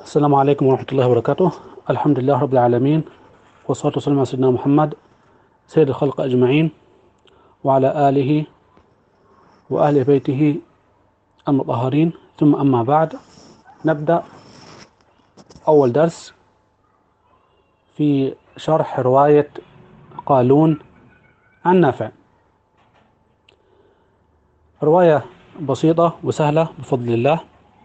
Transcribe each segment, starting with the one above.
السلام عليكم ورحمة الله وبركاته الحمد لله رب العالمين والصلاة والسلام على سيدنا محمد سيد الخلق أجمعين وعلى آله وأهل بيته المطهرين ثم أما بعد نبدأ أول درس في شرح رواية قالون عن نافع رواية بسيطة وسهلة بفضل الله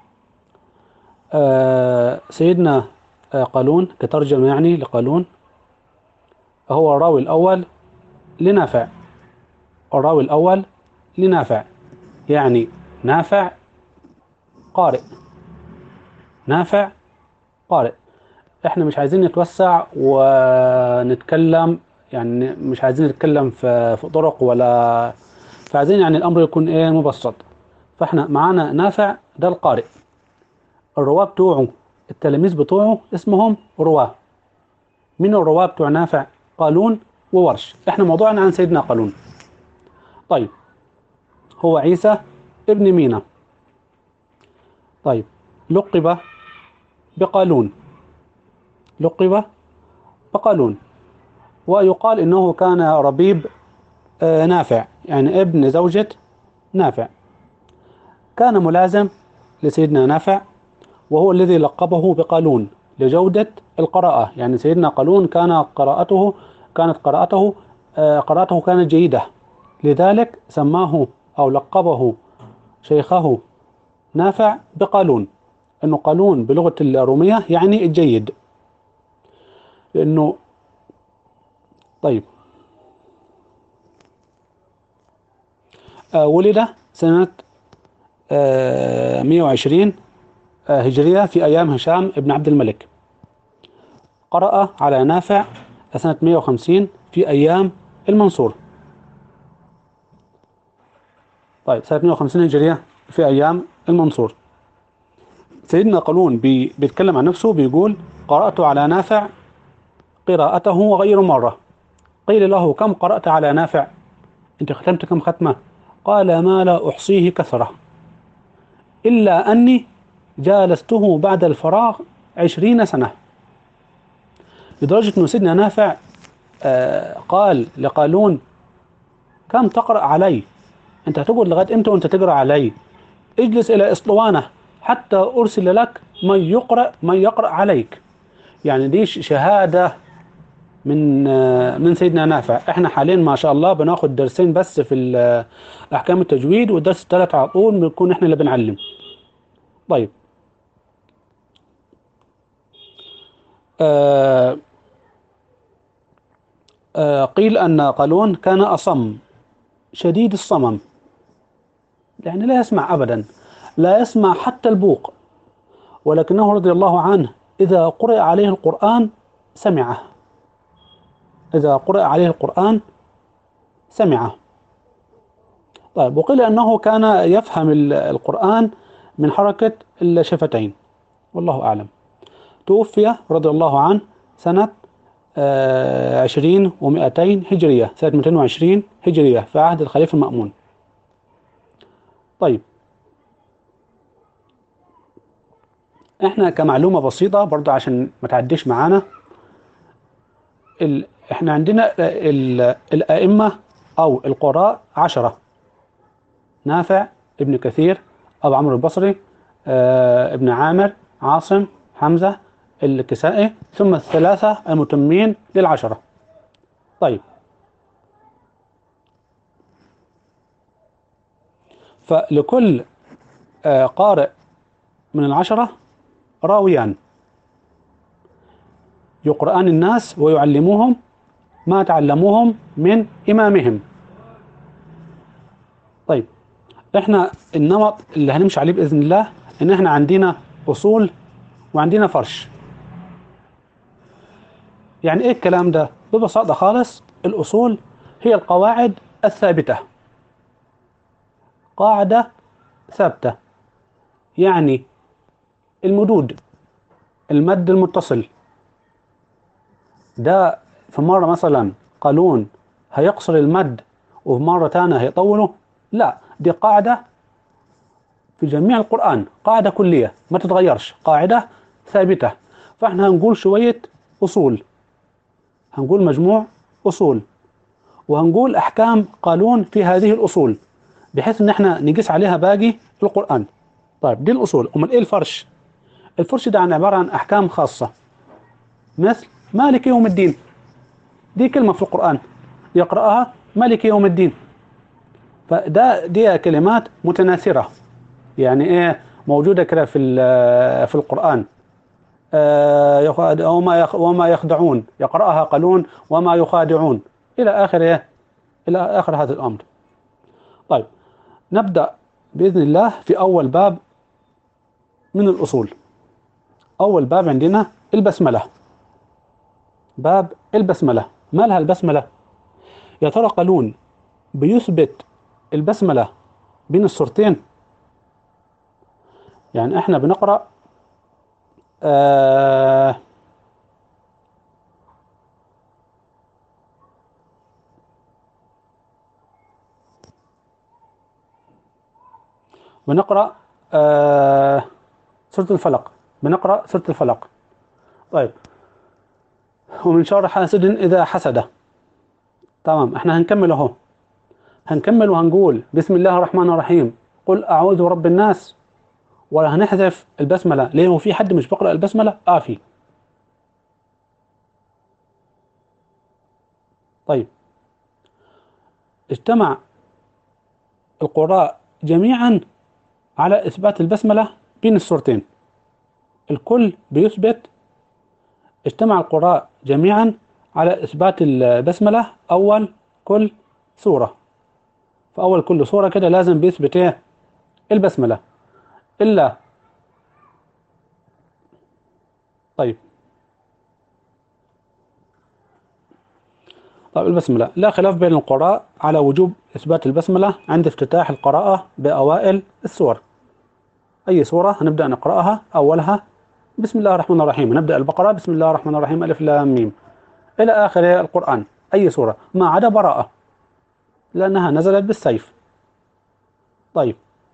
آه سيدنا آه قالون كترجمة يعني لقالون هو الراوي الأول لنافع الراوي الأول لنافع يعني نافع قارئ نافع قارئ احنا مش عايزين نتوسع ونتكلم يعني مش عايزين نتكلم في في طرق ولا فعايزين يعني الامر يكون ايه مبسط فاحنا معانا نافع ده القارئ الرواه بتوعه التلاميذ بتوعه اسمهم رواه من الرواه بتوع نافع قالون وورش احنا موضوعنا عن سيدنا قالون طيب هو عيسى ابن مينا طيب لقب بقالون لقب بقالون ويقال انه كان ربيب آه نافع يعني ابن زوجة نافع كان ملازم لسيدنا نافع وهو الذي لقبه بقالون لجودة القراءة يعني سيدنا قالون كان قراءته كانت قراءته آه قراءته كانت جيدة لذلك سماه أو لقبه شيخه نافع بقالون أنه قالون بلغة الرومية يعني الجيد لأنه طيب آه ولد سنة آه 120 آه هجرية في أيام هشام بن عبد الملك قرأ على نافع سنة 150 في أيام المنصور طيب سنة 150 هجرية في أيام المنصور سيدنا قالون بي بيتكلم عن نفسه بيقول قرأت على نافع قراءته غير مرة قيل له كم قرأت على نافع انت ختمت كم ختمة قال ما لا أحصيه كثرة إلا أني جالسته بعد الفراغ عشرين سنة لدرجة أنه سيدنا نافع آه قال لقالون كم تقرأ علي أنت هتقعد لغاية إمتى وأنت تقرأ علي اجلس إلى إسطوانة حتى أرسل لك من يقرأ من يقرأ عليك يعني دي شهادة من من سيدنا نافع احنا حاليا ما شاء الله بناخد درسين بس في احكام التجويد والدرس الثالث على طول بنكون احنا اللي بنعلم طيب آه آه قيل ان قالون كان اصم شديد الصمم يعني لا يسمع ابدا لا يسمع حتى البوق ولكنه رضي الله عنه اذا قرئ عليه القران سمعه إذا قرأ عليه القرآن سمعه طيب وقيل أنه كان يفهم القرآن من حركة الشفتين والله أعلم توفي رضي الله عنه سنة عشرين ومئتين هجرية سنة 220 هجرية في عهد الخليفة المأمون طيب احنا كمعلومة بسيطة برضه عشان ما تعديش معانا احنا عندنا الأئمة أو القراء عشرة نافع ابن كثير أبو عمرو البصري اه ابن عامر عاصم حمزة الكسائي ثم الثلاثة المتمين للعشرة طيب فلكل اه قارئ من العشرة راويان يقرآن الناس ويعلموهم ما تعلموهم من إمامهم طيب احنا النمط اللي هنمشي عليه بإذن الله ان احنا عندنا أصول وعندنا فرش يعني ايه الكلام ده ببساطة خالص الأصول هي القواعد الثابتة قاعدة ثابتة يعني المدود المد المتصل ده في مرة مثلا قالون هيقصر المد وفي مرة تانية هيطوله لا دي قاعدة في جميع القرآن قاعدة كلية ما تتغيرش قاعدة ثابتة فاحنا هنقول شوية أصول هنقول مجموع أصول وهنقول أحكام قانون في هذه الأصول بحيث إن احنا نقيس عليها باقي القرآن طيب دي الأصول أمال إيه الفرش الفرش ده عن عبارة عن أحكام خاصة مثل مالك يوم الدين دي كلمة في القرآن يقرأها مالك يوم الدين فده دي كلمات متناثرة يعني ايه موجودة كده في ال- في القرآن آه، يخ- وما يخ- وما يخدعون يقرأها قالون وما يخادعون إلى آخر إيه؟ إلى آخر هذا الأمر طيب نبدأ بإذن الله في أول باب من الأصول أول باب عندنا البسملة باب البسملة ما لها البسملة يا ترى قانون بيثبت البسملة بين الصورتين يعني احنا بنقرأ آه بنقرأ آه سورة الفلق بنقرأ سورة الفلق طيب ومن شر حاسد إذا حسد تمام احنا هنكمل اهو هنكمل وهنقول بسم الله الرحمن الرحيم قل أعوذ برب الناس ولا هنحذف البسملة ليه هو في حد مش بيقرأ البسملة؟ آه في طيب اجتمع القراء جميعا على إثبات البسملة بين السورتين الكل بيثبت اجتمع القراء جميعا على إثبات البسملة أول كل سورة فأول كل سورة كده لازم بيثبت إيه البسملة إلا طيب طيب البسملة لا خلاف بين القراء على وجوب إثبات البسملة عند افتتاح القراءة بأوائل السور أي سورة هنبدأ نقرأها أولها بسم الله الرحمن الرحيم نبدأ البقرة بسم الله الرحمن الرحيم ألف لام ميم إلى آخر القرآن أي سورة ما عدا براءة لأنها نزلت بالسيف طيب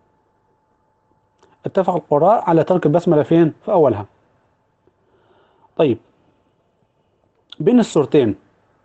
اتفق القراء على ترك البسملة فين في أولها طيب بين السورتين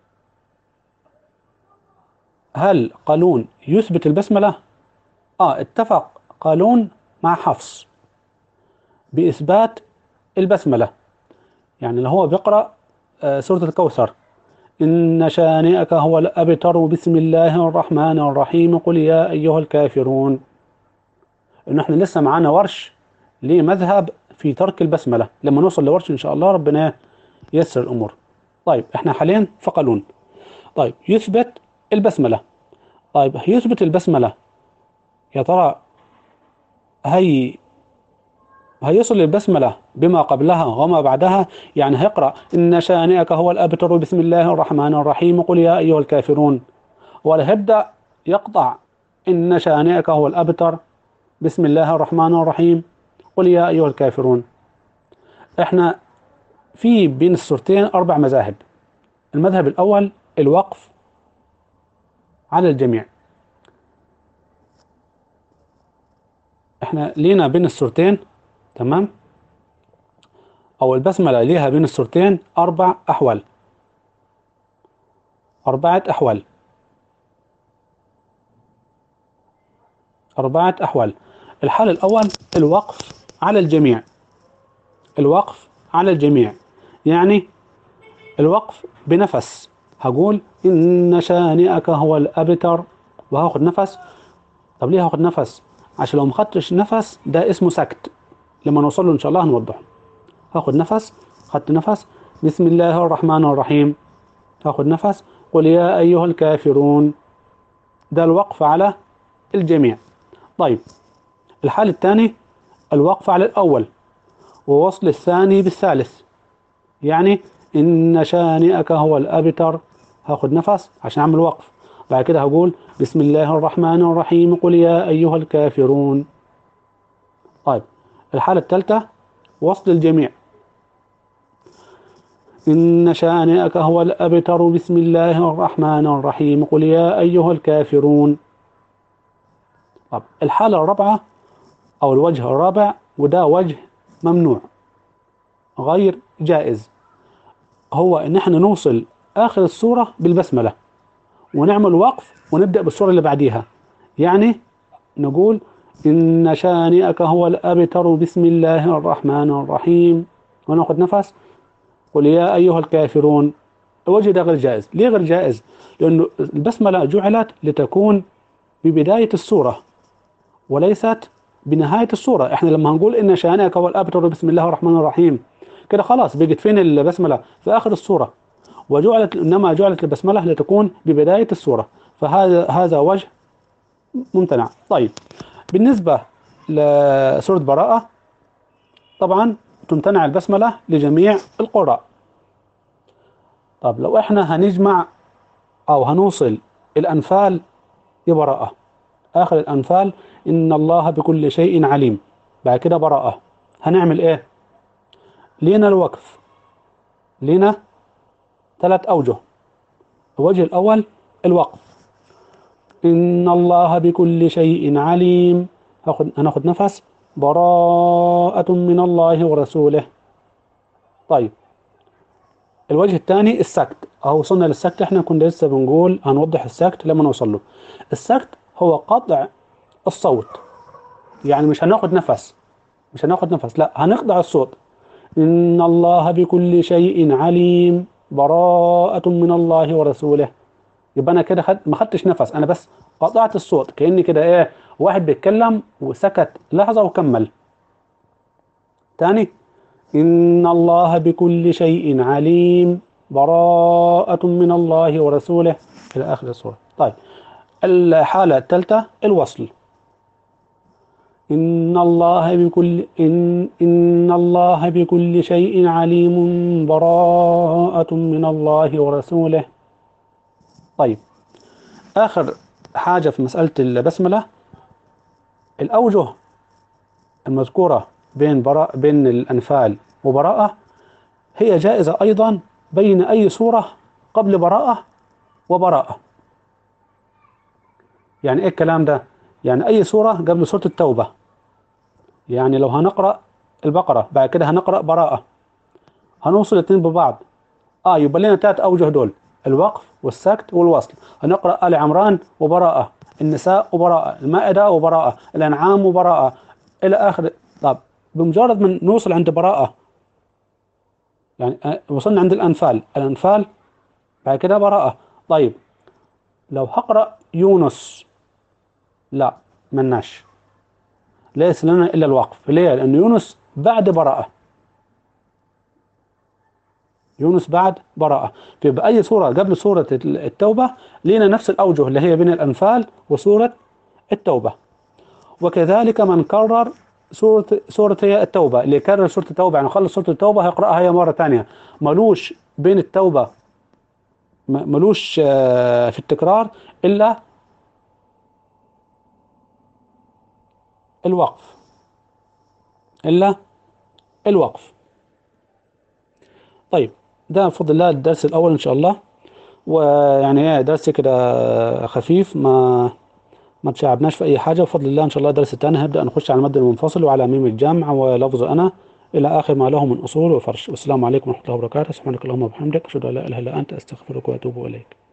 هل قالون يثبت البسملة آه اتفق قالون مع حفص بإثبات البسملة يعني اللي هو بيقرأ آه سورة الكوثر إن شانئك هو الأبتر بسم الله الرحمن الرحيم قل يا أيها الكافرون إن إحنا لسه معانا ورش ليه مذهب في ترك البسملة لما نوصل لورش إن شاء الله ربنا ييسر الأمور طيب إحنا حاليا في قانون طيب يثبت البسملة طيب يثبت البسملة يا ترى هي هيصل البسملة بما قبلها وما بعدها يعني هيقرأ إن شانئك هو الأبتر بسم الله الرحمن الرحيم قل يا أيها الكافرون ولا هيبدأ يقطع إن شانئك هو الأبتر بسم الله الرحمن الرحيم قل يا أيها الكافرون إحنا في بين السورتين أربع مذاهب المذهب الأول الوقف على الجميع احنا لينا بين السورتين تمام او البسملة ليها بين السورتين اربع احوال اربعة احوال اربعة احوال الحال الاول الوقف على الجميع الوقف على الجميع يعني الوقف بنفس هقول إن شانئك هو الأبتر وهاخد نفس طب ليه هاخد نفس عشان لو ما خدتش نفس ده اسمه سكت لما نوصل له إن شاء الله هنوضحه هاخد نفس خدت نفس بسم الله الرحمن الرحيم هاخد نفس قل يا أيها الكافرون ده الوقف على الجميع طيب الحال الثاني الوقف على الأول ووصل الثاني بالثالث يعني إن شانئك هو الأبتر هاخد نفس عشان أعمل وقف بعد كده هقول بسم الله الرحمن الرحيم قل يا أيها الكافرون طيب الحالة الثالثة وصل الجميع إن شانئك هو الأبتر بسم الله الرحمن الرحيم قل يا أيها الكافرون طب الحالة الرابعة أو الوجه الرابع وده وجه ممنوع غير جائز هو ان احنا نوصل اخر السورة بالبسملة ونعمل وقف ونبدأ بالسورة اللي بعديها يعني نقول إن شانئك هو الأبتر بسم الله الرحمن الرحيم وناخذ نفس قل يا أيها الكافرون الوجه ده غير جائز ليه غير جائز لأنه البسملة جعلت لتكون ببداية السورة وليست بنهاية السورة احنا لما هنقول إن شانئك هو الأبتر بسم الله الرحمن الرحيم كده خلاص بقت فين البسملة في آخر السورة وجعلت إنما جعلت البسملة لتكون ببداية السورة فهذا هذا وجه ممتنع طيب بالنسبة لسورة براءة طبعا تمتنع البسملة لجميع القراء طب لو احنا هنجمع او هنوصل الانفال ببراءة اخر الانفال ان الله بكل شيء عليم بعد كده براءة هنعمل ايه لينا الوقف لينا ثلاث اوجه الوجه الاول الوقف إن الله بكل شيء عليم هاخد هناخد نفس براءة من الله ورسوله طيب الوجه الثاني السكت أهو وصلنا للسكت احنا كنا لسه بنقول هنوضح السكت لما نوصل له السكت هو قطع الصوت يعني مش هناخد نفس مش هناخد نفس لا هنقطع الصوت إن الله بكل شيء عليم براءة من الله ورسوله يبقى انا كده خد... ما خدتش نفس انا بس قطعت الصوت كاني كده ايه واحد بيتكلم وسكت لحظه وكمل تاني ان الله بكل شيء عليم براءة من الله ورسوله الى اخر السوره طيب الحاله الثالثه الوصل إن الله بكل إن إن الله بكل شيء عليم براءة من الله ورسوله طيب آخر حاجة في مسألة البسملة الأوجه المذكورة بين براء بين الأنفال وبراءة هي جائزة أيضا بين أي سورة قبل براءة وبراءة يعني إيه الكلام ده؟ يعني أي سورة قبل سورة التوبة يعني لو هنقرأ البقرة بعد كده هنقرأ براءة هنوصل الاثنين ببعض آه يبقى لنا ثلاث أوجه دول الوقف والسكت والوصل هنقرأ آل عمران وبراءة النساء وبراءة المائدة وبراءة الأنعام وبراءة إلى آخر طب بمجرد من نوصل عند براءة يعني وصلنا عند الأنفال الأنفال بعد كده براءة طيب لو هقرأ يونس لا مناش ليس لنا إلا الوقف ليه؟ لأن يونس بعد براءة يونس بعد براءة في بأي سورة قبل سورة التوبة لنا نفس الأوجه اللي هي بين الأنفال وسورة التوبة وكذلك من كرر سورة سورة هي التوبة اللي يكرر سورة التوبة يعني خلص سورة التوبة هيقرأها هي مرة ثانية ملوش بين التوبة ملوش في التكرار إلا الوقف إلا الوقف طيب ده بفضل الله الدرس الأول إن شاء الله ويعني ايه درس كده خفيف ما ما تشعبناش في أي حاجة بفضل الله إن شاء الله الدرس الثاني هبدأ نخش على المد المنفصل وعلى ميم الجمع ولفظ أنا إلى آخر ما له من أصول وفرش والسلام عليكم ورحمة الله وبركاته سبحانك اللهم وبحمدك أشهد أن لا إله إلا أنت أستغفرك وأتوب إليك